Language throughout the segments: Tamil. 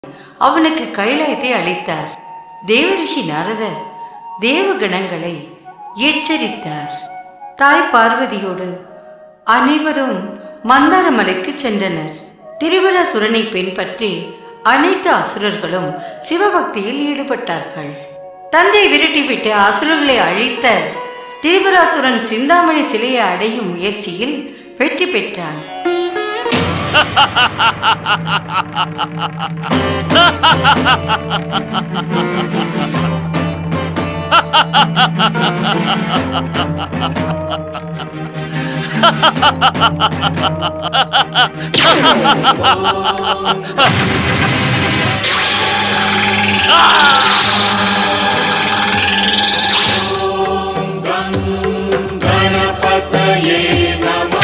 அவனுக்கு கைலாயத்தை அளித்தார் தேவரிஷி நாரதர் தேவகணங்களை எச்சரித்தார் தாய் பார்வதியோடு அனைவரும் மந்தாரமலைக்கு சென்றனர் திரிபுராசுரனை பின்பற்றி அனைத்து அசுரர்களும் சிவபக்தியில் ஈடுபட்டார்கள் தந்தை விரட்டிவிட்டு அசுரர்களை அழித்த திரிபுராசுரன் சிந்தாமணி சிலையை அடையும் முயற்சியில் வெற்றி பெற்றான் गणपतये नमः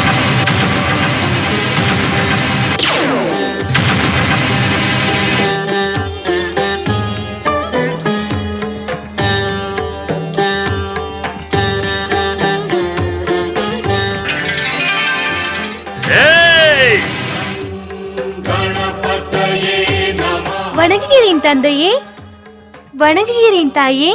ஏய் गणपतये नमः வணங்குகிறேன் தந்தையே வணங்குகிறேன் தாயே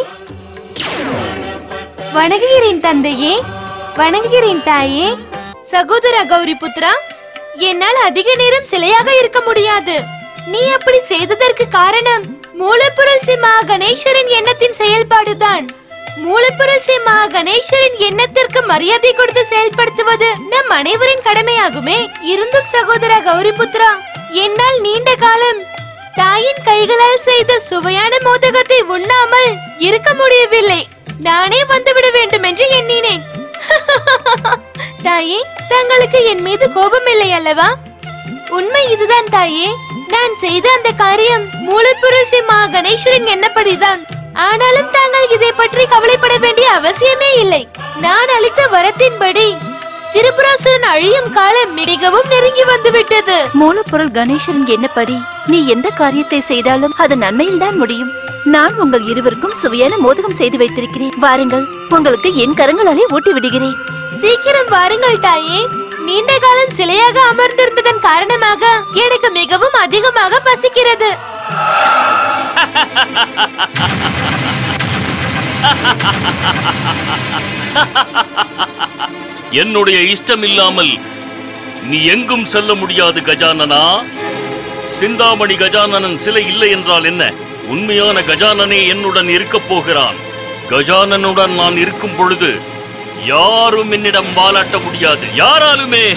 வணங்குகிறேன் தந்தையே வணங்குகிறேன் தாயே சகோதர கௌரி புத்ரா என்னால் அதிக நேரம் சிலையாக இருக்க முடியாது நீ அப்படி செய்ததற்கு காரணம் மூலப்பொருள் ஸ்ரீ மகா கணேசரின் எண்ணத்தின் செயல்பாடுதான் மூலப்பொருள் ஸ்ரீ மகா கணேசரின் எண்ணத்திற்கு மரியாதை கொடுத்து செயல்படுத்துவது நம் அனைவரின் கடமையாகுமே இருந்தும் சகோதர கௌரி புத்ரா என்னால் நீண்ட காலம் தாயின் கைகளால் செய்த சுவையான மோதகத்தை உண்ணாமல் இருக்க முடியவில்லை நானே வந்துவிட வேண்டும் என்று எண்ணினேன் தாயே தங்களுக்கு என் மீது கோபம் இல்லை அல்லவா உண்மை இதுதான் தாயே நான் செய்த அந்த காரியம் மூலப்பொருள் ஸ்ரீ மா கணேஸ்வரன் எண்ணப்படிதான் ஆனாலும் தாங்கள் இதை பற்றி கவலைப்பட வேண்டிய அவசியமே இல்லை நான் அளித்த வரத்தின்படி திரிபுராசுரன் அழியும் காலம் மிகவும் நெருங்கி வந்துவிட்டது மூலப்பொருள் கணேசரின் எண்ணப்படி நீ எந்த காரியத்தை செய்தாலும் அது நன்மையில் தான் முடியும் நான் உங்கள் இருவருக்கும் சுவையான மோதகம் செய்து வைத்திருக்கிறேன் வாருங்கள் உங்களுக்கு என் கரங்களாலே ஊட்டி விடுகிறேன் சீக்கிரம் வாருங்கள் தாயே நீண்ட காலம் சிலையாக அமர்ந்திருந்ததன் காரணமாக எனக்கு மிகவும் அதிகமாக பசிக்கிறது என்னுடைய இஷ்டம் இல்லாமல் நீ எங்கும் செல்ல முடியாது கஜானனா சிந்தாமணி கஜானனன் சிலை இல்லை என்றால் என்ன உண்மையான கஜானனே என்னுடன் இருக்கப் போகிறான் கஜானனுடன் நான் இருக்கும் பொழுது யாரும் என்னிடம் வாலாட்ட முடியாது யாராலுமே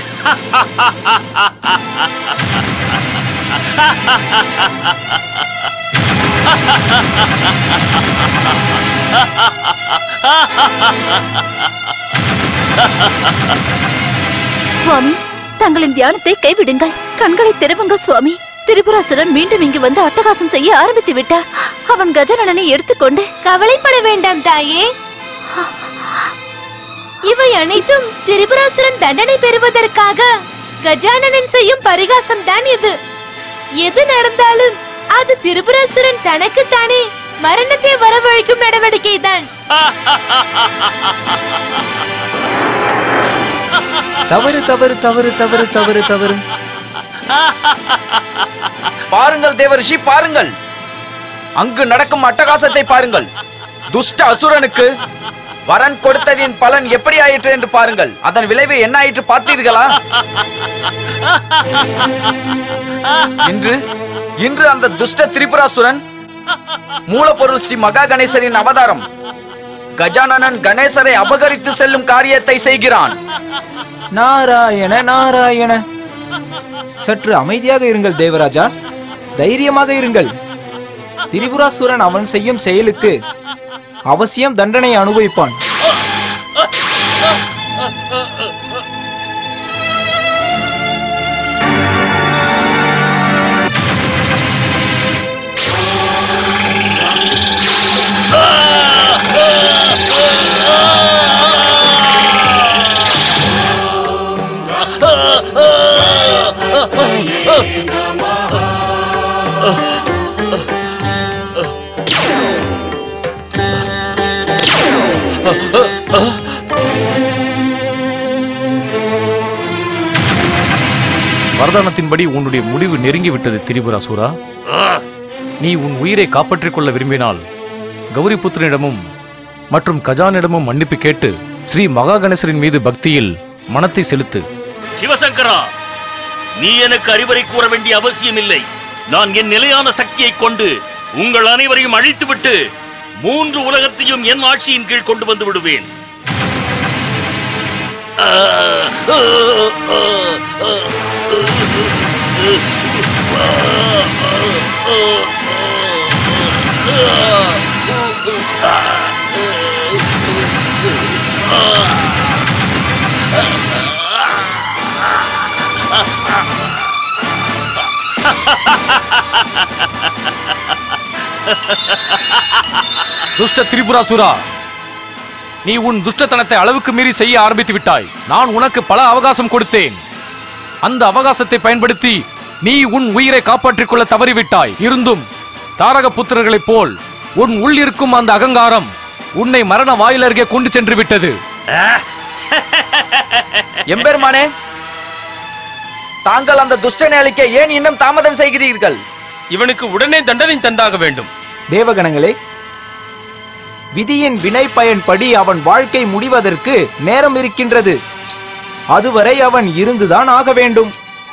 சுவாமி தங்களின் தியானத்தை கைவிடுங்கள் கண்களை திறவுங்கள் சுவாமி திரிபுராசுரன் மீண்டும் இங்கு வந்து அட்டகாசம் செய்ய ஆரம்பித்து விட்டார் அவன் கஜனனனை எடுத்துக்கொண்டு கவலைப்பட வேண்டாம் தாயே இவை அனைத்தும் திரிபுராசுரன் தண்டனை பெறுவதற்காக கஜானனன் செய்யும் பரிகாசம் தான் இது எது நடந்தாலும் அது திரிபுராசுரன் தனக்குத்தானே மரணத்தை வரவழைக்கும் நடவடிக்கை தான் தவறு தவறு தவறு தவறு தவறு தவறு பாருங்கள் தேவரிஷி பாருங்கள் அங்கு நடக்கும் அட்டகாசத்தை பாருங்கள் துஷ்ட அசுரனுக்கு வரன் கொடுத்ததின் பலன் எப்படி ஆயிற்று என்று பாருங்கள் அதன் விளைவு என்ன ஆயிற்று பார்த்தீர்களா இன்று இன்று அந்த துஷ்ட திரிபுராசுரன் மூலப்பொருள் ஸ்ரீ மகா கணேசரின் அவதாரம் கஜானனன் கணேசரை அபகரித்து செல்லும் காரியத்தை செய்கிறான் நாராயண நாராயண சற்று அமைதியாக இருங்கள் தேவராஜா தைரியமாக இருங்கள் திரிபுராசுரன் அவன் செய்யும் செயலுக்கு அவசியம் தண்டனை அனுபவிப்பான் வரதானத்தின்படி உன்னுடைய முடிவு நெருங்கி விட்டது திரிபுராசுரா ஆ! நீ உன் உயிரை காப்பாற்றிக் கொள்ள விரும்பினால் கௌரிபுத்திரனிடமும் மற்றும் கஜானிடமும் மன்னிப்பு கேட்டு ஸ்ரீ மகா கணேசரின் மீது பக்தியில் மனத்தை செலுத்து சிவசங்கரா நீ எனக்கு அறிவுரை கூற வேண்டிய அவசியமில்லை நான் என் நிலையான சக்தியைக் கொண்டு உங்கள் அனைவரையும் அழித்துவிட்டு மூன்று உலகத்தையும் என் ஆட்சியின் கீழ் கொண்டு வந்து விடுவேன் ஆ, ஆ, ஆ, ஆ, துஷ்ட திரிபுராசுரா நீ உன் துஷ்டத்தனத்தை அளவுக்கு மீறி செய்ய ஆரம்பித்து விட்டாய் நான் உனக்கு பல அவகாசம் கொடுத்தேன் அந்த அவகாசத்தை பயன்படுத்தி நீ உன் உயிரை காப்பாற்றிக் கொள்ள தவறிவிட்டாய் இருந்தும் தாரக புத்திரர்களைப் போல் உன் உள் இருக்கும் அந்த அகங்காரம் உன்னை மரண வாயில் அருகே கொண்டு சென்று விட்டது எம்பெருமானே தாங்கள் அந்த துஷ்டனை அழிக்க ஏன் இன்னும் தாமதம் செய்கிறீர்கள் இவனுக்கு உடனே தண்டனை தந்தாக வேண்டும் தேவகணங்களே விதியின் வினை பயன்படி அவன் வாழ்க்கை முடிவதற்கு நேரம் இருக்கின்றது அதுவரை அவன் இருந்துதான் ஆக வேண்டும்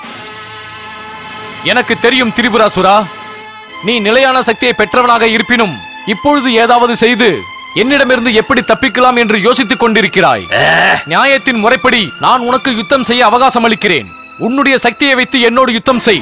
எனக்கு தெரியும் திரிபுராசுரா நீ நிலையான சக்தியை பெற்றவனாக இருப்பினும் இப்பொழுது ஏதாவது செய்து என்னிடமிருந்து எப்படி தப்பிக்கலாம் என்று யோசித்துக் கொண்டிருக்கிறாய் நியாயத்தின் முறைப்படி நான் உனக்கு யுத்தம் செய்ய அவகாசம் அளிக்கிறேன் உன்னுடைய சக்தியை வைத்து என்னோடு யுத்தம் செய்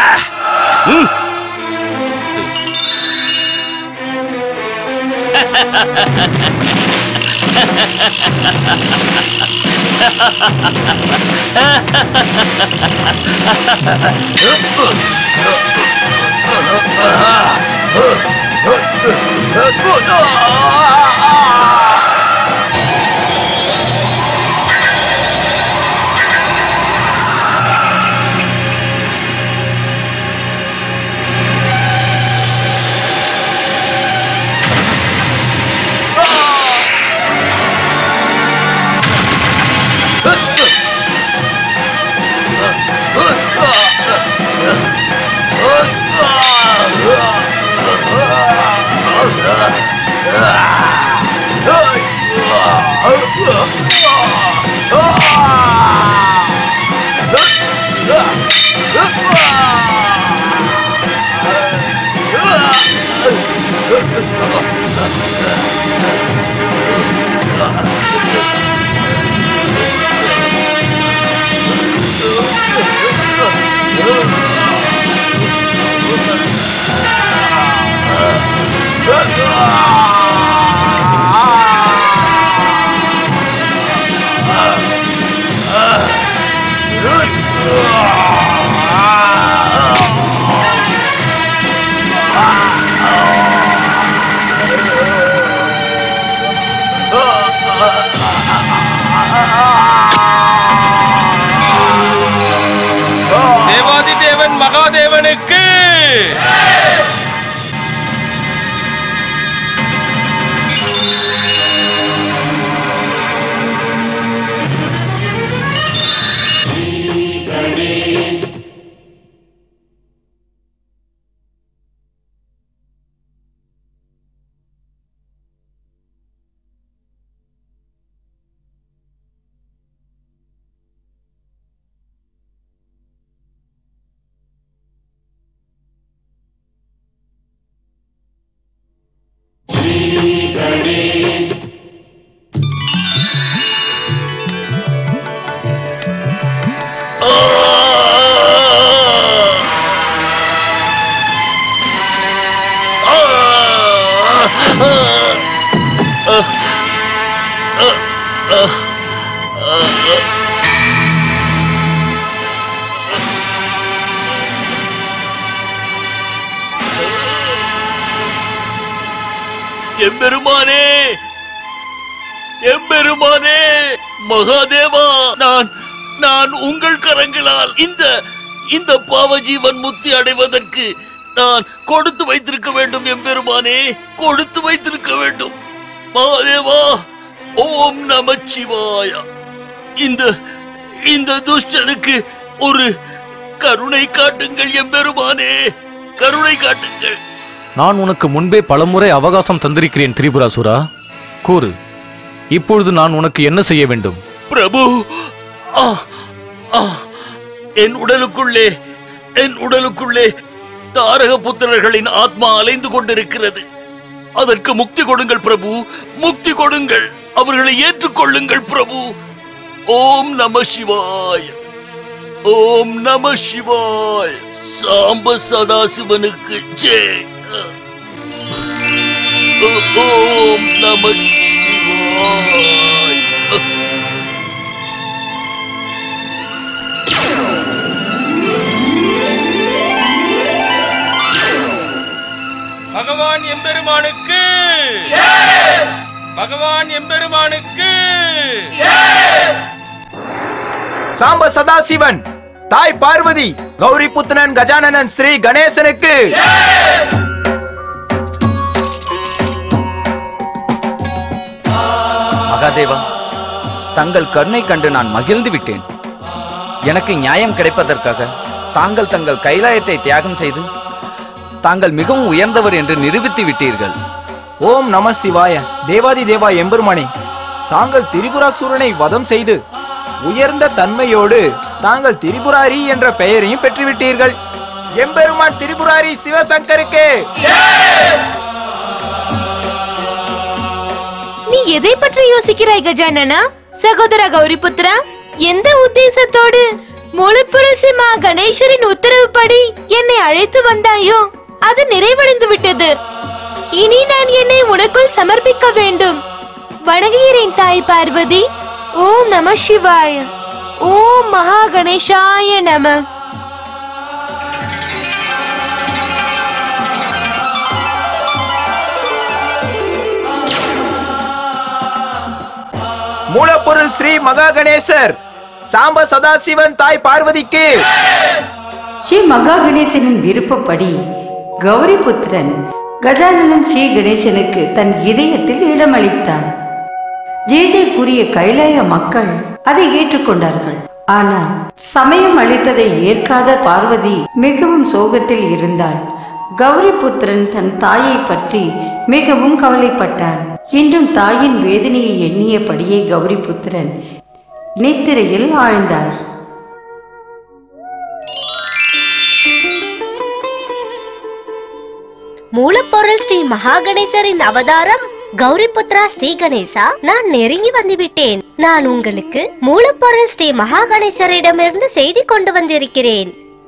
தேவாதி தேவன் மகாதேவனுக்கு எம்பெருமானே எம்பெருமானே மகாதேவா நான் நான் உங்கள் கரங்களால் இந்த இந்த பாவஜீவன் முக்தி அடைவதற்கு நான் கொடுத்து வைத்திருக்க வேண்டும் எம்பெருமானே கொடுத்து வைத்திருக்க வேண்டும் மகாதேவா ஓம் நமச்சிவாய இந்த இந்த துஷ்டனுக்கு ஒரு கருணை காட்டுங்கள் எம்பெருமானே கருணை காட்டுங்கள் நான் உனக்கு முன்பே பலமுறை அவகாசம் தந்திருக்கிறேன் திரிபுராசுரா கூறு இப்பொழுது நான் உனக்கு என்ன செய்ய வேண்டும் பிரபு ஆ, ஆ, என் உடலுக்குள்ளே என் உடலுக்குள்ளே தாரக புத்திரர்களின் ஆத்மா அலைந்து கொண்டிருக்கிறது அதற்கு முக்தி கொடுங்கள் பிரபு முக்தி கொடுங்கள் அவர்களை ஏற்றுக்கொள்ளுங்கள் பிரபு ஓம் நம சிவாய ஓம் நம சிவாய சாம்ப சதாசிவனுக்கு ஜெய் ஓம் நம சிவாய பகவான் எம்பெருமானுக்கு பகவான் எம்பெருமானுக்கு சாம்ப சதாசிவன் தாய் பார்வதி கௌரி புத்தனன் கஜானனன் ஸ்ரீ கணேசனுக்கு மகாதேவா தங்கள் கருணை கண்டு நான் மகிழ்ந்து விட்டேன் எனக்கு நியாயம் கிடைப்பதற்காக தாங்கள் தங்கள் கைலாயத்தை தியாகம் செய்து தாங்கள் மிகவும் உயர்ந்தவர் என்று நிரூபித்து விட்டீர்கள் ஓம் நம சிவாய தேவாதி தேவா எம்பெருமானே தாங்கள் திரிபுராசுரனை வதம் செய்து உயர்ந்த தன்மையோடு தாங்கள் திரிபுராரி என்ற பெயரையும் பெற்றுவிட்டீர்கள் எம்பெருமான் திரிபுராரி சிவசங்கருக்கு நீ எதை பற்றி யோசிக்கிறாய் கஜானனா சகோதர கௌரிபுத்ரா எந்த உத்தேசத்தோடு முழுப்புரட்சி மா கணேசரின் உத்தரவுப்படி என்னை அழைத்து வந்தாயோ அது நிறைவடைந்து விட்டது இனி நான் என்னை உனக்குள் சமர்ப்பிக்க வேண்டும் வணங்குகிறேன் தாய் பார்வதி ஓம் நம சிவாய ஓம் மகா கணேசாய நம மூலப்பொருள் ஸ்ரீ மகா கணேசர் சாம்ப சதாசிவன் தாய் பார்வதிக்கு ஸ்ரீ மகா கணேசனின் விருப்பப்படி கௌரிபுத்திரன் கஜானனன் ஸ்ரீ கணேசனுக்கு தன் இதயத்தில் இடமளித்தான் ஜெய ஜெய் கூறிய கைலாய மக்கள் அதை ஏற்றுக்கொண்டார்கள் ஆனால் சமயம் அளித்ததை ஏற்காத பார்வதி மிகவும் சோகத்தில் இருந்தாள் கௌரிபுத்திரன் தன் தாயை பற்றி மிகவும் கவலைப்பட்டான் இன்றும் தாயின் வேதனையை எண்ணியபடியே கௌரிபுத்திரன் நித்திரையில் ஆழ்ந்தார் மூலப்பொருள் ஸ்ரீ மகாகணேசரின் அவதாரம் கௌரிபுத்ரா ஸ்ரீ கணேசா நான் நெருங்கி வந்துவிட்டேன் நான் உங்களுக்கு மூலப்பொருள் ஸ்ரீ மகாகணேசரிடமிருந்து செய்தி கொண்டு வந்திருக்கிறேன்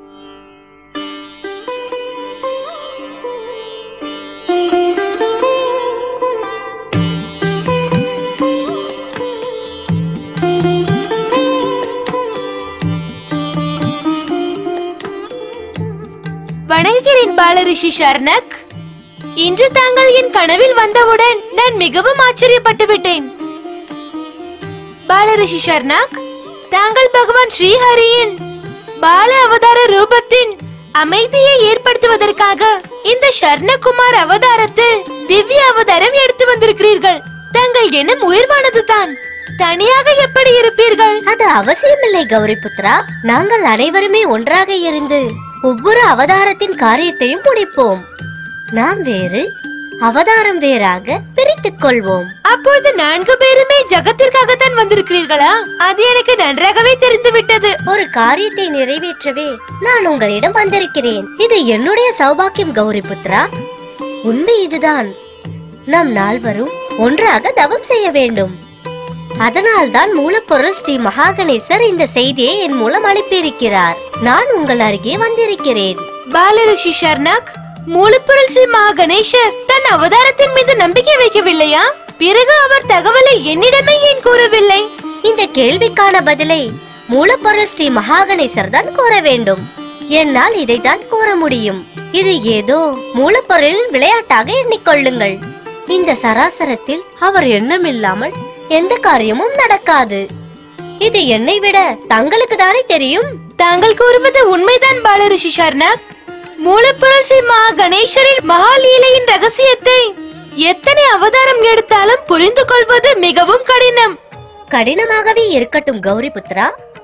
வணங்குகிறேன் பாலரிஷி ஷர்னக் இன்று தாங்கள் என் கனவில் வந்தவுடன் நான் மிகவும் ஆச்சரியப்பட்டு விட்டேன் பாலரிஷி ஷர்னக் தாங்கள் பகவான் ஸ்ரீஹரியின் பால அவதார ரூபத்தின் அமைதியை ஏற்படுத்துவதற்காக இந்த ஷர்ணகுமார் அவதாரத்தில் திவ்ய அவதாரம் எடுத்து வந்திருக்கிறீர்கள் தங்கள் எண்ணம் உயர்வானது தான் தனியாக எப்படி இருப்பீர்கள் அது அவசியமில்லை கௌரிபுத்ரா நாங்கள் அனைவருமே ஒன்றாக இருந்து ஒவ்வொரு அவதாரத்தின் காரியத்தையும் முடிப்போம் நாம் வேறு அவதாரம் வேறாக பிரித்துக் கொள்வோம் அப்பொழுது நான்கு பேருமே ஜகத்திற்காகத்தான் வந்திருக்கிறீர்களா அது எனக்கு நன்றாகவே தெரிந்து விட்டது ஒரு காரியத்தை நிறைவேற்றவே நான் உங்களிடம் வந்திருக்கிறேன் இது என்னுடைய சௌபாக்கியம் கௌரிபுத்ரா உண்மை இதுதான் நம் நால்வரும் ஒன்றாக தவம் செய்ய வேண்டும் அதனால்தான் மூலப்பொருள் ஸ்ரீ மகாகணேசர் இந்த செய்தியை என் மூலம் அனுப்பியிருக்கிறார் நான் உங்கள் அருகே வந்திருக்கிறேன் பாலரிஷி ஷர்னாக் மூலப்பொருள் ஸ்ரீ மகா கணேசர் தன் அவதாரத்தின் மீது நம்பிக்கை வைக்கவில்லையா பிறகு அவர் தகவலை என்னிடமே ஏன் கூறவில்லை இந்த கேள்விக்கான பதிலை மூலப்பொருள் ஸ்ரீ மகாகணேசர் தான் கூற வேண்டும் என்னால் இதைத்தான் கூற முடியும் இது ஏதோ மூலப்பொருளின் விளையாட்டாக எண்ணிக்கொள்ளுங்கள் இந்த சராசரத்தில் அவர் எண்ணமில்லாமல் எந்த காரியமும் நடக்காது இது என்னை விட தங்களுக்கு தானே தெரியும் தாங்கள் கூறுவது உண்மைதான் பாலரிஷி ஷர்னாக் மூலப்பொருள் ஸ்ரீ மகா கணேசரின் மகாலீலையின் ரகசியத்தை எத்தனை அவதாரம் எடுத்தாலும் புரிந்து கொள்வது மிகவும் கடினம் கடினமாகவே இருக்கட்டும் கௌரிபுத்ரா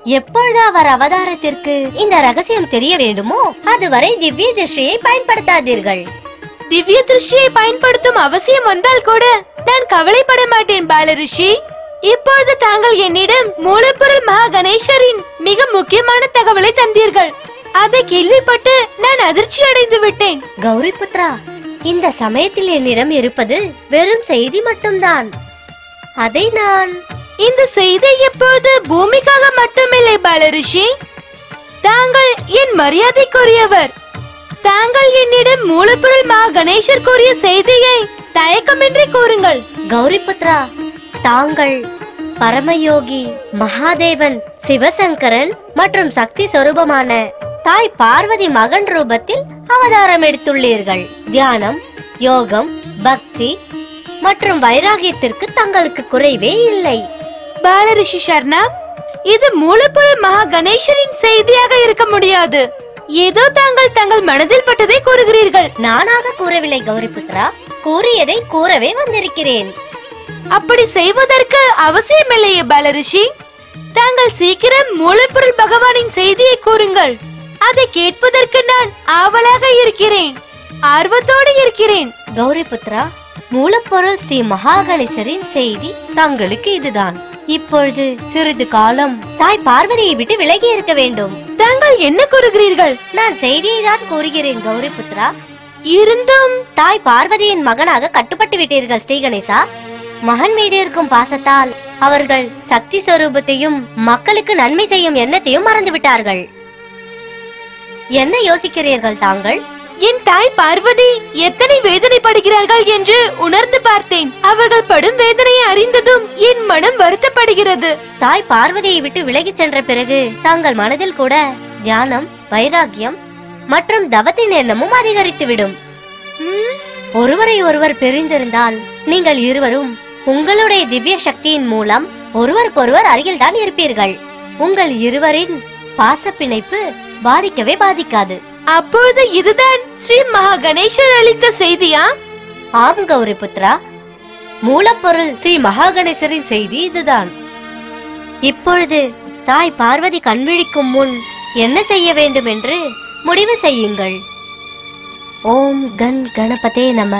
எப்பொழுது அவர் அவதாரத்திற்கு இந்த ரகசியம் தெரிய வேண்டுமோ அதுவரை திவ்ய திருஷ்டியை பயன்படுத்தாதீர்கள் திவ்ய திருஷ்டியை பயன்படுத்தும் அவசியம் வந்தால் கூட நான் கவலைப்பட மாட்டேன் பாலரிஷி இப்பொழுது தாங்கள் என்னிடம் மூலப்பொருள் மகா கணேசரின் மிக முக்கியமான தகவலை தந்தீர்கள் அதை கேள்விப்பட்டு நான் அதிர்ச்சி அடைந்து விட்டேன் கௌரி புத்ரா இந்த சமயத்தில் என்னிடம் இருப்பது வெறும் செய்தி மட்டும்தான் அதை நான் இந்த செய்தி எப்போது பூமிக்காக மட்டுமில்லை பாலரிஷி தாங்கள் என் மரியாதைக்குரியவர் தாங்கள் என்னிடம் மூலப்பொருள் மா கணேசர் கூறிய செய்தியை தயக்கமின்றி கூறுங்கள் கௌரி புத்ரா தாங்கள் பரமயோகி மகாதேவன் சிவசங்கரன் மற்றும் சக்தி சொரூபமான தாய் பார்வதி மகன் ரூபத்தில் அவதாரம் எடுத்துள்ளீர்கள் தியானம் யோகம் பக்தி மற்றும் வைராகியத்திற்கு தங்களுக்கு குறைவே இல்லை பாலரிஷி சர்ணா இது மூலப்பொருள் மகா கணேசரின் செய்தியாக இருக்க முடியாது ஏதோ தாங்கள் தங்கள் மனதில் பட்டதை கூறுகிறீர்கள் நானாக கூறவில்லை கௌரி புத்ரா கூறியதை கூறவே வந்திருக்கிறேன் அப்படி செய்வதற்கு அவசியமில்லையே பாலரிஷி தாங்கள் சீக்கிரம் மூலப்பொருள் பகவானின் செய்தியை கூறுங்கள் அதை கேட்பதற்கு நான் ஆவலாக இருக்கிறேன் ஆர்வத்தோடு இருக்கிறேன் கௌரி புத்ரா மூலப்பொருள் ஸ்ரீ மகாகணேசரின் செய்தி தங்களுக்கு இதுதான் இப்பொழுது சிறிது காலம் தாய் பார்வதியை விட்டு விலகி இருக்க வேண்டும் தாங்கள் என்ன கூறுகிறீர்கள் நான் செய்தியை தான் கூறுகிறேன் கௌரி புத்ரா இருந்தும் தாய் பார்வதியின் மகனாக கட்டுப்பட்டு விட்டீர்கள் ஸ்ரீ கணேசா மகன் மீது இருக்கும் பாசத்தால் அவர்கள் சக்தி சொரூபத்தையும் மக்களுக்கு நன்மை செய்யும் எண்ணத்தையும் மறந்து விட்டார்கள் என்ன யோசிக்கிறீர்கள் தாங்கள் என் தாய் பார்வதி எத்தனை வேதனைப்படுகிறார்கள் என்று உணர்ந்து பார்த்தேன் அவர்கள் படும் வேதனையை அறிந்ததும் என் மனம் வருத்தப்படுகிறது தாய் பார்வதியை விட்டு விலகிச் சென்ற பிறகு தங்கள் மனதில் கூட தியானம் வைராகியம் மற்றும் தவத்தின் எண்ணமும் அதிகரித்துவிடும் ம், ஒருவரை ஒருவர் பிரிந்திருந்தால் நீங்கள் இருவரும் உங்களுடைய திவ்ய சக்தியின் மூலம் ஒருவருக்கொருவர் அருகில் தான் இருப்பீர்கள் உங்கள் இருவரின் பாச பிணைப்பு பாதிக்கவே பாதிக்காது அப்பொழுது இதுதான் ஸ்ரீ மகா கணேசர் அளித்த செய்தியா ஆம் கௌரி புத்ரா மூலப்பொருள் ஸ்ரீ மகாகணேசரின் செய்தி இதுதான் இப்பொழுது தாய் பார்வதி கண்விழிக்கும் முன் என்ன செய்ய வேண்டும் என்று முடிவு செய்யுங்கள் ஓம் கண் கணபதே நம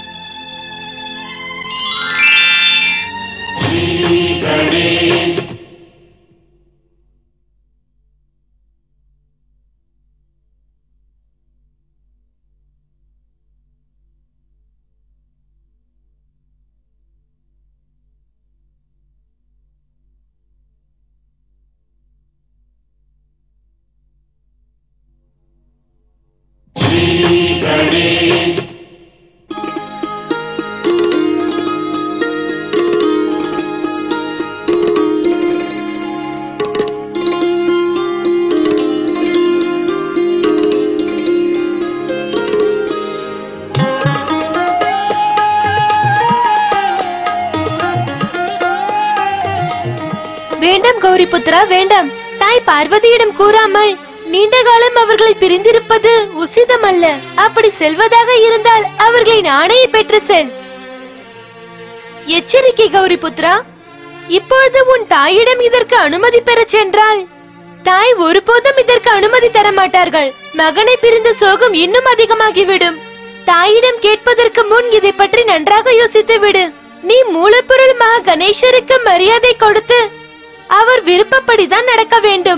வேண்டாம் கௌரி புத்ரா வேண்டாம் தாய் பார்வதியிடம் கூறாமல் நீண்ட காலம் அவர்களை பிரிந்திருப்பது உசிதமல்ல அப்படி செல்வதாக இருந்தால் அவர்களின் ஆணையை பெற்று செல் எச்சரிக்கை கௌரி புத்ரா இப்பொழுது உன் தாயிடம் இதற்கு அனுமதி பெறச் சென்றால் தாய் ஒருபோதும் இதற்கு அனுமதி தர மாட்டார்கள் மகனை பிரிந்த சோகம் இன்னும் அதிகமாகிவிடும் தாயிடம் கேட்பதற்கு முன் இதை பற்றி நன்றாக யோசித்து விடு நீ மூலப்பொருள் மகா கணேசருக்கு மரியாதை கொடுத்து அவர் விருப்பப்படிதான் நடக்க வேண்டும்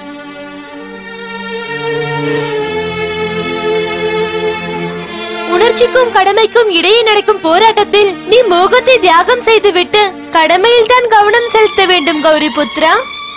உணர்ச்சிக்கும் கடமைக்கும் இடையே நடக்கும் போராட்டத்தில் நீ மோகத்தை தியாகம் செய்துவிட்டு கடமையில் தான் கவனம் செலுத்த வேண்டும் கௌரி புத்ரா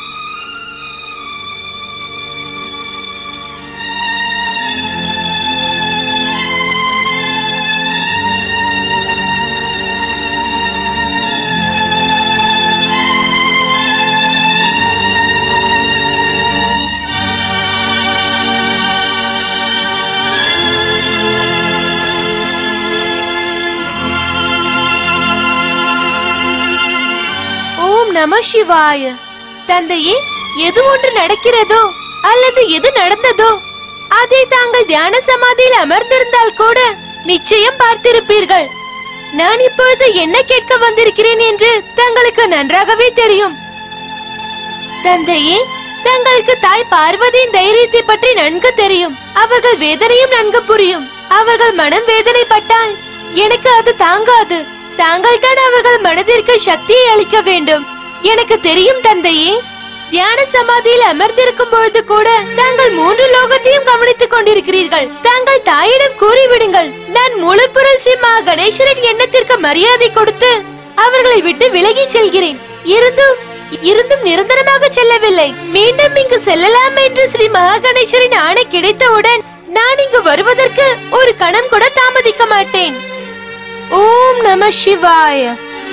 ஓம் நம சிவாய தந்தையே எது ஒன்று நடக்கிறதோ அல்லது எது நடந்ததோ அதை தாங்கள் தியான சமாதியில் அமர்ந்திருந்தால் கூட நிச்சயம் பார்த்திருப்பீர்கள் நான் இப்பொழுது என்ன கேட்க வந்திருக்கிறேன் என்று தங்களுக்கு நன்றாகவே தெரியும் தந்தையே தங்களுக்கு தாய் பார்வதியின் தைரியத்தை பற்றி நன்கு தெரியும் அவர்கள் வேதனையும் நன்கு புரியும் அவர்கள் மனம் வேதனைப்பட்டால் எனக்கு அது தாங்காது தாங்கள் தான் அவர்கள் மனதிற்கு சக்தியை அளிக்க வேண்டும் எனக்கு தெரியும் தந்தையே தியான சமாதியில் அமர்ந்திருக்கும் பொழுது கூட தாங்கள் மூன்று லோகத்தையும் கவனித்துக் கொண்டிருக்கிறீர்கள் தாங்கள் தாயிடம் கூறிவிடுங்கள் நான் மூலப்பொருள் ஸ்ரீ மா கணேசரின் எண்ணத்திற்கு மரியாதை கொடுத்து அவர்களை விட்டு விலகிச் செல்கிறேன் இருந்தும் இருந்தும் நிரந்தரமாக செல்லவில்லை மீண்டும் இங்கு செல்லலாம் என்று ஸ்ரீ மகா கணேசரின் ஆணை கிடைத்தவுடன் நான் இங்கு வருவதற்கு ஒரு கணம் கூட தாமதிக்க மாட்டேன் ஓம் நம சிவாய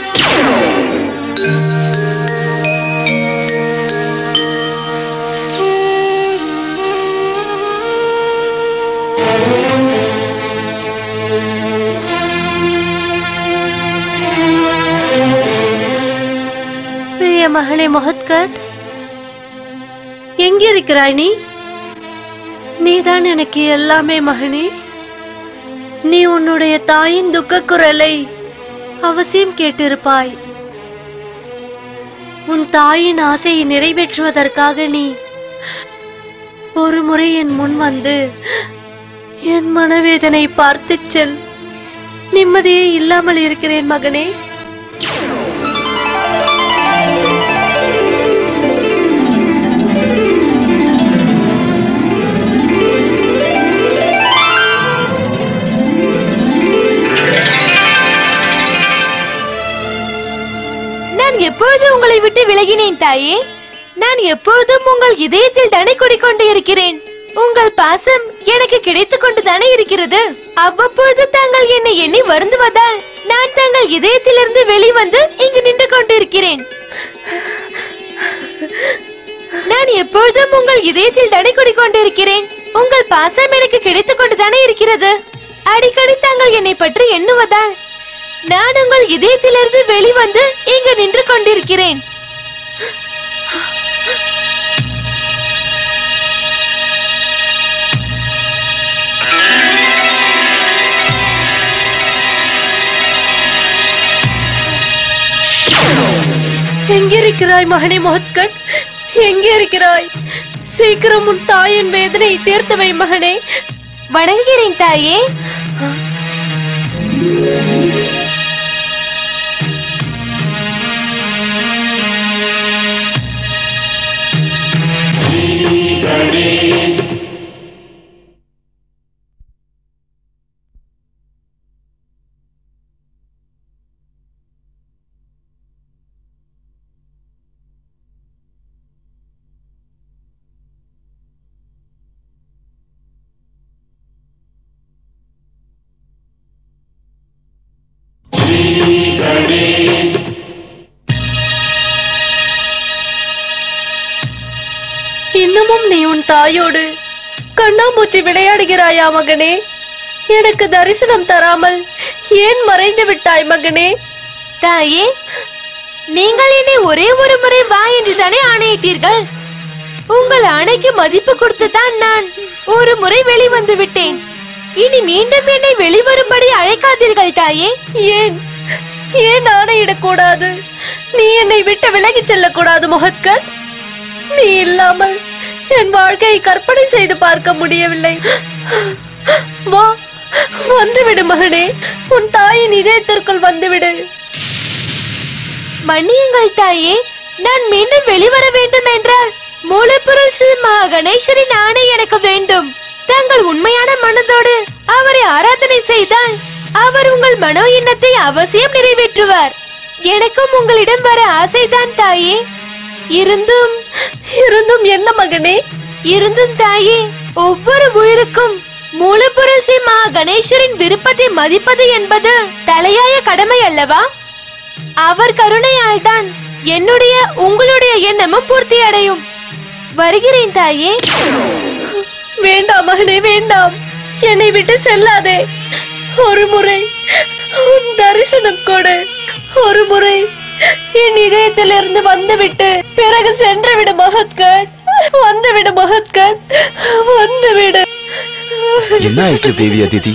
பிரிய மகனே மொஹத்கட் எங்கிருக்கிறாய் நீ நீதான் எனக்கு எல்லாமே மகனே நீ உன்னுடைய தாயின் துக்க குரலை அவசியம் கேட்டிருப்பாய் உன் தாயின் ஆசையை நிறைவேற்றுவதற்காக நீ ஒரு முறை என் முன் வந்து என் மனவேதனை பார்த்துச் செல் நிம்மதியே இல்லாமல் இருக்கிறேன் மகனே நான் எப்பொழுது உங்களை விட்டு விலகினேன் தாயே நான் எப்பொழுதும் உங்கள் இதயத்தில் தனி குடிக்கொண்டு இருக்கிறேன் உங்கள் பாசம் எனக்கு கிடைத்துக் கொண்டு தானே இருக்கிறது அவ்வப்பொழுது தாங்கள் என்னை எண்ணி வருந்துவதால் நான் தங்கள் இதயத்திலிருந்து வெளிவந்து இங்கு நின்று கொண்டிருக்கிறேன் நான் எப்பொழுதும் உங்கள் இதயத்தில் தனி குடிக்கொண்டிருக்கிறேன் உங்கள் பாசம் எனக்கு கிடைத்துக் கொண்டு தானே இருக்கிறது அடிக்கடி தாங்கள் என்னை பற்றி எண்ணுவதால் நான் உங்கள் இதயத்திலிருந்து வெளிவந்து இங்கு நின்று கொண்டிருக்கிறேன் எங்கிருக்கிறாய் மகனே மொஹத்கட் எங்கே இருக்கிறாய் சீக்கிரம் உன் தாயின் வேதனை தீர்த்தவை மகனே வணங்குகிறேன் தாயே இன்னமும் நீ உன் தாயோடு கண்ணாமூச்சி விளையாடுகிறாயா மகனே எனக்கு தரிசனம் தராமல் ஏன் மறைந்து விட்டாய் மகனே தாயே நீங்கள் என்னை ஒரே ஒரு முறை வா என்று தானே ஆணையிட்டீர்கள் உங்கள் ஆணைக்கு மதிப்பு கொடுத்து தான் நான் ஒரு முறை வெளிவந்து விட்டேன் இனி மீண்டும் என்னை வெளிவரும்படி அழைக்காதீர்கள் தாயே ஏன் ஏன் ஆணையிடக்கூடாது நீ என்னை விட்டு விலகிச் செல்லக்கூடாது மொஹத்கட் நீ இல்லாமல் என் வாழ்க்கையை கற்பனை செய்து பார்க்க முடியவில்லை வா வந்துவிடு மகனே உன் தாயின் இதயத்திற்குள் வந்துவிடு மன்னியுங்கள் தாயே நான் மீண்டும் வெளிவர வேண்டும் என்றால் மூலப்பொருள் ஸ்ரீ மகா கணேசரின் ஆணை எனக்கு வேண்டும் தாங்கள் உண்மையான மனதோடு அவரை ஆராதனை செய்தால் அவர் உங்கள் மனோ எண்ணத்தை அவசியம் நிறைவேற்றுவார் எனக்கும் உங்களிடம் வர ஆசைதான் தாயே இருந்தும் இருந்தும் என்ன மகனே இருந்தும் தாயே ஒவ்வொரு உயிருக்கும் மூலப்பொருள் ஸ்ரீ மகா கணேசரின் விருப்பத்தை மதிப்பது என்பது தலையாய கடமை அல்லவா அவர் கருணையால் தான் என்னுடைய உங்களுடைய எண்ணமும் பூர்த்தி அடையும் வருகிறேன் தாயே வேண்டாம் மகனே வேண்டாம் என்னை விட்டு செல்லாதே ஒரு முறை உன் தரிசனம் கொடு ஒரு முறை என் இதயத்திலிருந்து வந்துவிட்டு பிறகு சென்று விடு மகத்கட் வந்துவிடு மகத்கட் வந்துவிடு என்ன ஆயிற்று தேவி அதிதி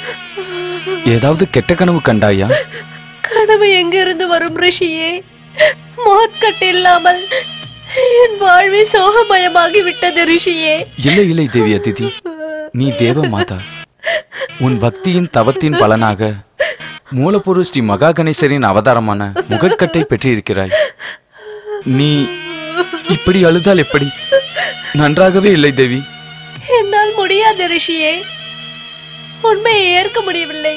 ஏதாவது கெட்ட கனவு கண்டாயா கனவு எங்கிருந்து வரும் ரிஷியே மோத்கட் இல்லாமல் என் வாழ்வே சோகமயமாகி விட்டது ரிஷியே இல்லை இல்லை தேவி அதிதி நீ தேவ மாதா உன் பக்தியின் தவத்தின் பலனாக மூலப்பொருள் ஸ்ரீ மகா கணேசரின் அவதாரமான முகட்கட்டை பெற்றிருக்கிறாய் நீ இப்படி அழுதால் எப்படி நன்றாகவே இல்லை தேவி என்னால் முடியாது ரிஷியே உண்மையை ஏற்க முடியவில்லை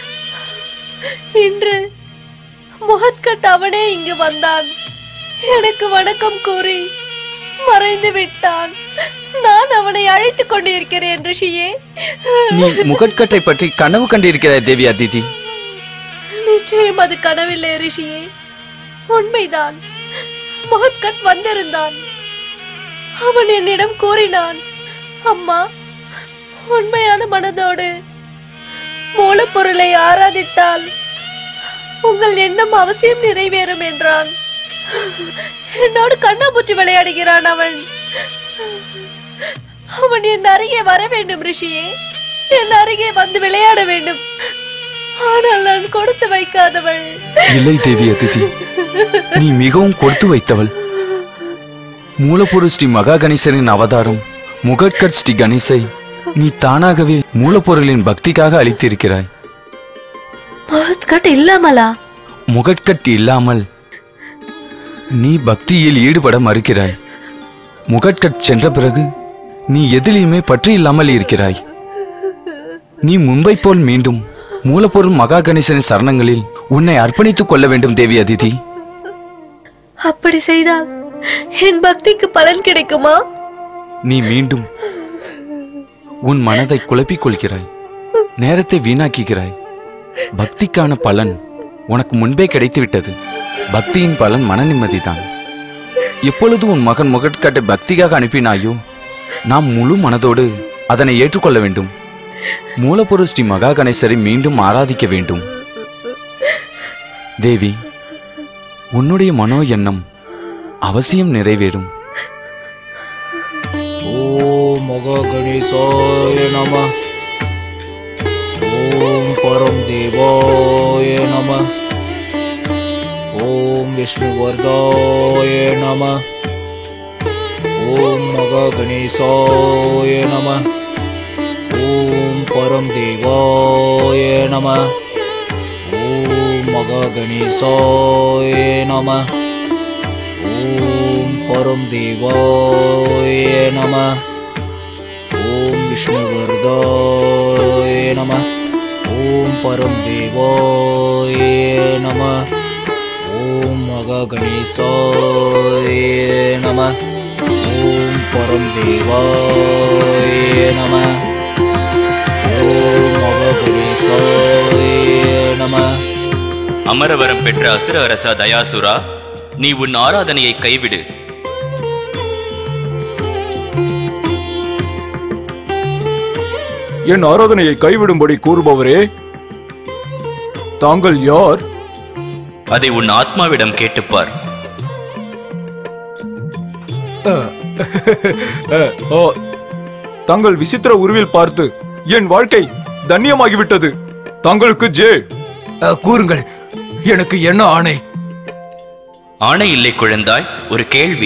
இன்று முகத்கட் அவனே இங்கு வந்தான் எனக்கு வணக்கம் கூறி மறைந்து விட்டான் நான் அவனை அழைத்துக் கொண்டிருக்கிறேன் ரிஷியே நீ முகட்கட்டை பற்றி கனவு கண்டிருக்கிறாய் தேவி அதிதி நிச்சயம் அது கனவில்லை ரிஷியே உண்மைதான் முகத்கட் வந்திருந்தான் அவன் என்னிடம் கூறினான் அம்மா உண்மையான மனதோடு மூலப்பொருளை ஆராதித்தால் உங்கள் எண்ணம் அவசியம் நிறைவேறும் என்றான் என்னோடு கண்ணாமூச்சி விளையாடுகிறான் அவன் அவன் என் அருகே வர வேண்டும் ரிஷியே என் அருகே வந்து விளையாட வேண்டும் ஆனால் நான் கொடுத்து வைக்காதவள் இல்லை தேவி அதிதி நீ மிகவும் கொடுத்து வைத்தவள் மூலப்பொருள் ஸ்ரீ மகா கணேசரின் அவதாரம் முகட்கட் ஸ்ரீ கணேசை நீ தானாகவே மூலப்பொருளின் பக்திக்காக அளித்திருக்கிறாய் முகத்கட் இல்லாமலா முகட்கட் இல்லாமல் நீ பக்தியில் ஈடுபட மறுக்கிறாய் முகட்கட் சென்ற பிறகு நீ எதிலையுமே பற்றி இல்லாமல் இருக்கிறாய் நீ முன்பை போல் மீண்டும் மூலப்பொருள் மகா கணேசனின் சரணங்களில் உன்னை அர்ப்பணித்துக் கொள்ள வேண்டும் தேவி அதிதி அப்படி செய்தால் என் பக்திக்கு பலன் கிடைக்குமா நீ மீண்டும் உன் மனதை குழப்பிக் கொள்கிறாய் நேரத்தை வீணாக்குகிறாய் பக்திக்கான பலன் உனக்கு முன்பே கிடைத்துவிட்டது பக்தியின் பலன் மன நிம்மதிதான் எப்பொழுது உன் மகன் முகட்காட்டை பக்திக்காக அனுப்பினாயோ நாம் முழு மனதோடு அதனை ஏற்றுக்கொள்ள வேண்டும் மூலப்பொருள் ஸ்ரீ மகா கணேசரை மீண்டும் ஆராதிக்க வேண்டும் தேவி உன்னுடைய மனோ எண்ணம் அவசியம் நிறைவேறும் ஓம் மகா கணேசாய நம ஓம் பரம் தேவாய நம ஓம் விஷ்ணுவர்தாய நம ஓம் மகா கணேசாய நம ஓம் பரம் தேவாய நம ஓம் மகா கணேசாய நம ஓம் பரம் தேவாய நம ஓம் விஷ்ணுவர்தாய நம ஓம் பரம் தேவாய நம ஓம் மகா கணேசாய நம ஓம் பரம் தேவாய நம ஓம் மகா கணேசாய நம அமரவரம் பெற்ற அசுர அரசா தயாசுரா நீ உன் ஆராதனையை கைவிடு என் ஆராதனையை கைவிடும்படி கூறுபவரே தாங்கள் யார் அதை உன் ஆத்மாவிடம் கேட்டுப்பார் அஹ், அஹ், ஓ, தங்கள் விசித்திர உருவில் பார்த்து என் வாழ்க்கை தன்யமாகிவிட்டது தங்களுக்கு ஜே அஹ், கூறுங்கள் எனக்கு என்ன ஆணை ஆணை இல்லை குழந்தாய் ஒரு கேள்வி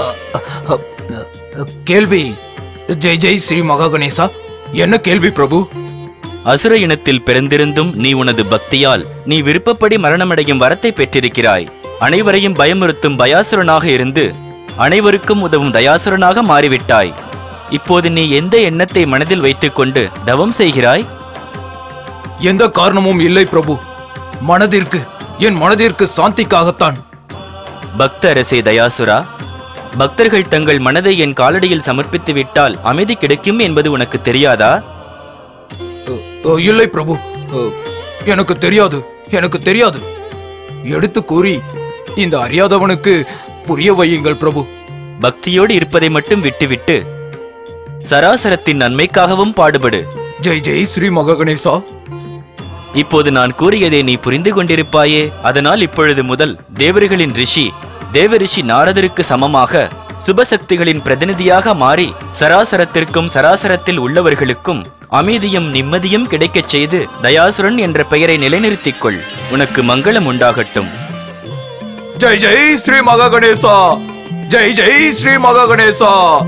கேள்வி ஜெய் ஜெய் ஸ்ரீ மகா கணேசா என்ன கேள்வி பிரபு அசுர இனத்தில் பிறந்திருந்தும் நீ உனது பக்தியால் நீ விருப்பப்படி மரணமடையும் வரத்தை பெற்றிருக்கிறாய் அனைவரையும் பயமுறுத்தும் பயாசுரனாக இருந்து அனைவருக்கும் உதவும் தயாசுரனாக மாறிவிட்டாய் இப்போது நீ எந்த எண்ணத்தை மனதில் வைத்துக்கொண்டு தவம் செய்கிறாய் எந்த காரணமும் இல்லை பிரபு மனதிற்கு என் மனதிற்கு சாந்திக்காகத்தான் பக்த அரசே தயாசுரா பக்தர்கள் தங்கள் மனதை என் காலடியில் சமர்ப்பித்து விட்டால் அமைதி கிடைக்கும் என்பது உனக்கு தெரியாதா அஹ், இல்லை பிரபு அஹ், எனக்கு தெரியாது எனக்கு தெரியாது எடுத்து கூறி இந்த அறியாதவனுக்கு புரிய வையுங்கள் பிரபு பக்தியோடு இருப்பதை மட்டும் விட்டுவிட்டு சராசரத்தின் நன்மைக்காகவும் பாடுபடு ஜெய் ஜெய் ஸ்ரீ மகா கணேசா இப்போது நான் கூறியதை நீ புரிந்து கொண்டிருப்பாயே அதனால் இப்பொழுது முதல் தேவர்களின் ரிஷி தேவரிஷி நாரதருக்கு சமமாக சுபசக்திகளின் பிரதிநிதியாக மாறி சராசரத்திற்கும் சராசரத்தில் உள்ளவர்களுக்கும் அமைதியும் நிம்மதியும் கிடைக்கச் செய்து தயாசுரன் என்ற பெயரை நிலைநிறுத்திக் கொள் உனக்கு மங்களம் உண்டாகட்டும் ஜெய் ஜெய் ஸ்ரீ மகா கணேசா ஜெய் ஜெய் ஸ்ரீ மகா கணேசா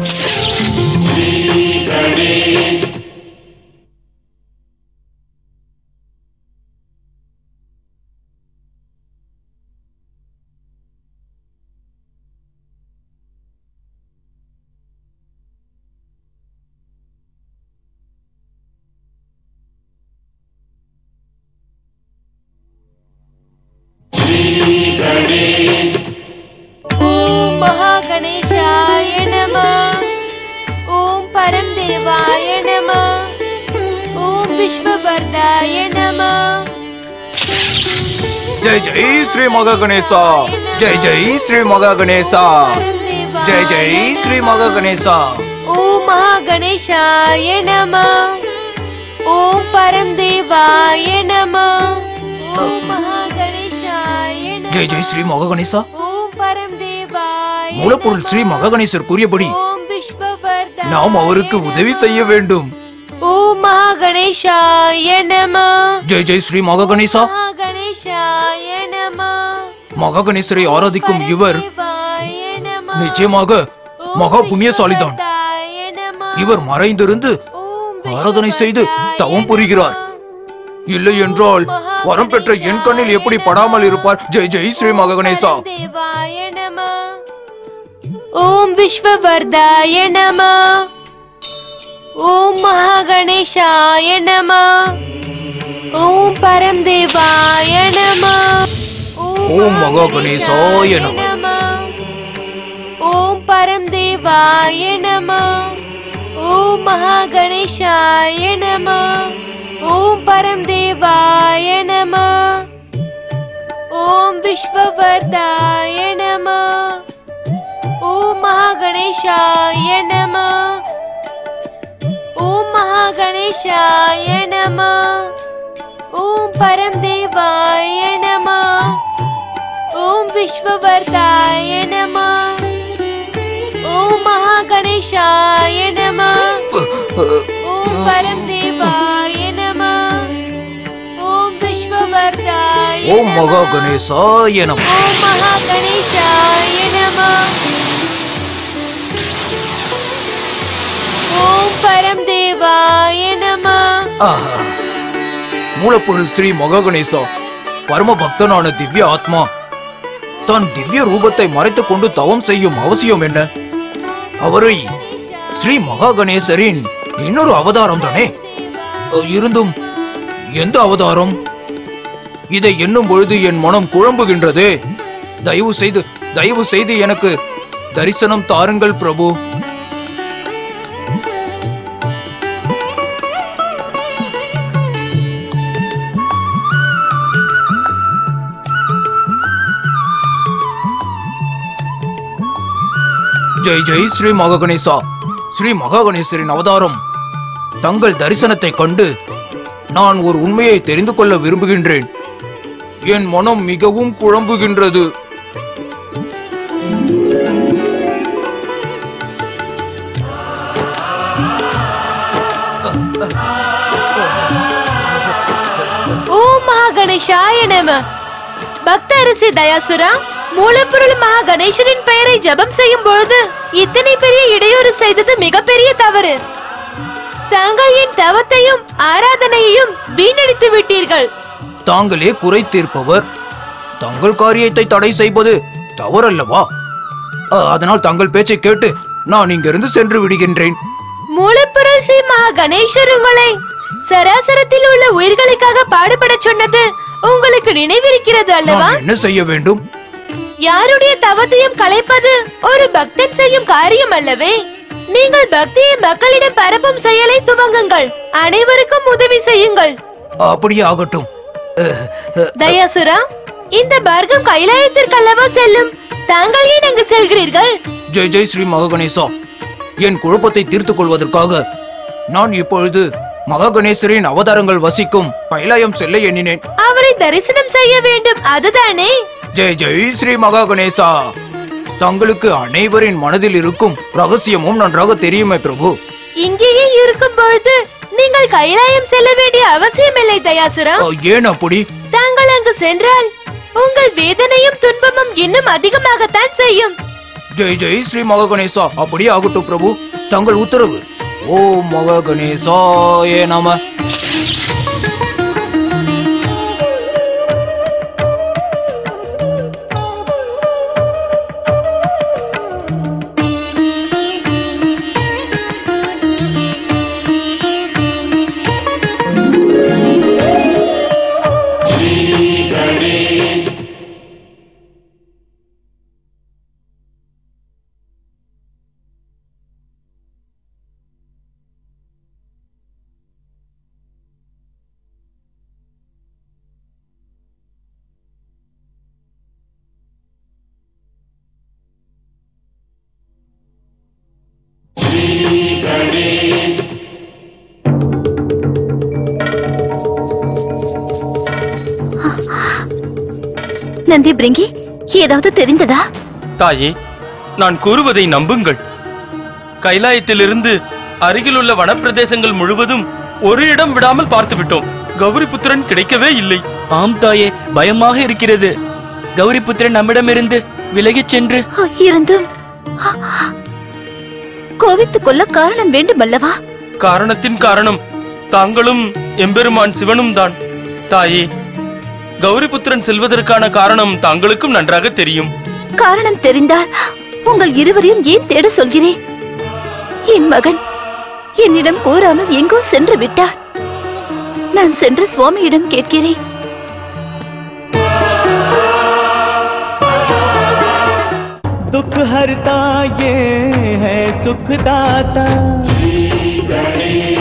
ஓம் மகா கணேசாய நம ஓம் பரம் தேவாய நம ஓம் விஸ்வவர்தாய நம ஜெய் ஜெய் ஸ்ரீ மகா கணேசா ஜெய் ஜெய் ஸ்ரீ மகா கணேசா ஜெய் ஜெய் ஸ்ரீ மகா கணேசா ஓம் மகா கணேசாய நம ஓம் பரம் தேவாய நம ஓம் மகா கணேசாய நம ஜெய் ஜெய் ஸ்ரீ மகா கணேசா ஓம் பரம் தேவாய மூலப்பொருள் ஸ்ரீ மகா கணேசர் கூறியபடி ஓம் விஸ்வவர்தாய நாம் அவருக்கு உதவி செய்ய வேண்டும் ஓம் மகா கணேசாய நம ஜெய் ஜெய் ஸ்ரீ மகா கணேசா மகா கணேசாய நம மகா கணேசரை ஆராதிக்கும் இவர் நிச்சயமாக மகா புண்ணியசாலிதான் இவர் மறைந்திருந்து ஆராதனை செய்து தவம் புரிகிறார் இல்லை என்றால் வரம் பெற்ற என் கண்ணில் எப்படி படாமல் இருப்பார் ஜெய் ஜெய் ஸ்ரீ மகா கணேசா தேவாய நம ஓம் விஸ்வவர்தாய நம ஓம் மகா கணேசாய நம ஓம் பரம் தேவாய நம ஓம் மகா கணேசாய நம நம ஓம் பரம் தேவாய நம ஓம் மகா கணேசாய நம ஓம் பரம் தேவாய நம ஓம் விஸ்வவர்தாய நம ஓம் மகா கணேசாய நம ஓம் மகா கணேசாய நம ஓம் பரம் தேவாய நம ஓம் விஸ்வவர்தாய நம ஓம் மகா கணேசாய நம ஓம் பரம் தேவாய நம ஓம் விஸ்வவர்தாய ஓம் மகா கணேசாய நம ஓம் மகா கணேசாய நம ஓம் பரம் தேவாய நம ஆஹா. மூலப்பொருள் ஸ்ரீ மகா கணேசா பரம பக்தனான திவ்ய ஆத்மா தான் திவ்ய ரூபத்தை மறைத்துக் கொண்டு தவம் செய்யும் அவசியம் என்ன அவரை ஸ்ரீ மகா கணேசரின் இன்னொரு அவதாரம் தானே அ, இருந்தும் எந்த அவதாரம் இதை எண்ணும் பொழுது என் மனம் குழம்புகின்றது தயவு செய்து தயவு செய்து எனக்கு தரிசனம் தாருங்கள் பிரபு ஜெய் ஜெய் ஸ்ரீ மகா கணேசா ஸ்ரீ மகா கணேசரின் அவதாரம் தங்கள் தரிசனத்தை கண்டு நான் ஒரு உண்மையை தெரிந்து கொள்ள விரும்புகின்றேன் என் மனம் மிகவும் குழம்புகின்றது ஓம் மகா கணேசாய நம பக்த அரசி தயாசுரா மூலப்பொருள் மகா கணேசரின் பெயரை ஜெபம் செய்யும் பொழுது இத்தனை பெரிய இடையூறு செய்தது மிகப்பெரிய தவறு தாங்கள் என் தவத்தையும் ஆராதனையையும் வீணடித்து விட்டீர்கள் தாங்களே குறை தீர்ப்பவர் தங்கள் காரியத்தை தடை செய்வது தவறல்லவா அ, அதனால் தங்கள் பேச்சை கேட்டு நான் இங்கிருந்து சென்று விடுகின்றேன் மூலப்பொருள் ஸ்ரீ மகா கணேசர் உங்களை சராசரத்தில் உள்ள உயிர்களுக்காக பாடுபடச் சொன்னது உங்களுக்கு நினைவிருக்கிறது அல்லவா நான் என்ன செய்ய வேண்டும் யாருடைய தவத்தையும் கலைப்பது ஒரு பக்தன் செய்யும் காரியம் அல்லவே நீங்கள் பக்தியை மக்களிடம் பரப்பும் செயலை துவங்குங்கள் அனைவருக்கும் உதவி செய்யுங்கள் அப்படியே ஆகட்டும் அ, அ, தயாசுரா இந்த மார்க்கம் கைலாயத்திற்கு அல்லவா செல்லும் தாங்கள் ஏன் அங்கு செல்கிறீர்கள் ஜெய் ஜெய் ஸ்ரீ மகா கணேசா என் குழப்பத்தை தீர்த்துக் கொள்வதற்காக நான் இப்பொழுது மகா கணேசரின் அவதாரங்கள் வசிக்கும் கைலாயம் செல்ல எண்ணினேன் அவரை தரிசனம் செய்ய வேண்டும் அதுதானே ஜெய் ஜெய் ஸ்ரீ மகா கணேசா தங்களுக்கு அனைவரின் மனதில் இருக்கும் ரகசியமும் நன்றாக தெரியுமே பிரபு இங்கேயே இருக்கும் பொழுது நீங்கள் கைலாயம் செல்ல வேண்டிய அவசியமில்லை தயாசுரா அ, ஏன் அப்படி தாங்கள் அங்கு சென்றால் உங்கள் வேதனையும் துன்பமும் இன்னும் அதிகமாகத்தான் செய்யும் ஜெய் ஜெய் ஸ்ரீ மக கணேசா அப்படியே ஆகட்டும் பிரபு தங்கள் உத்தரவு ஓ மக கணேசாய நம நந்தி பிரிங்கி ஏதாவது தெரிந்ததா தாயே நான் கூறுவதை நம்புங்கள் கைலாயத்திலிருந்து அருகிலுள்ள வனப்பிரதேசங்கள் முழுவதும் ஒரு இடம் விடாமல் பார்த்து விட்டோம் கௌரி புத்திரன் கிடைக்கவே இல்லை ஆம் தாயே பயமாக இருக்கிறது கௌரி புத்திரன் நம்மிடமிருந்து விலகிச் சென்று இருந்தும் கோவித்துக் கொள்ள காரணம் வேண்டுமல்லவா காரணத்தின் காரணம் தாங்களும் எம்பெருமான் சிவனும் தான் தாயே கௌரி புத்திரன் செல்வதற்கான காரணம் தாங்களுக்கும் நன்றாக தெரியும் காரணம் தெரிந்தால் உங்கள் இருவரையும் ஏன் தேட சொல்கிறேன் என் மகன் என்னிடம் கூறாமல் எங்கோ சென்று விட்டார் நான் சென்று சுவாமியிடம் கேட்கிறேன் दुख हरता ये है सुखदाता श्री गणेश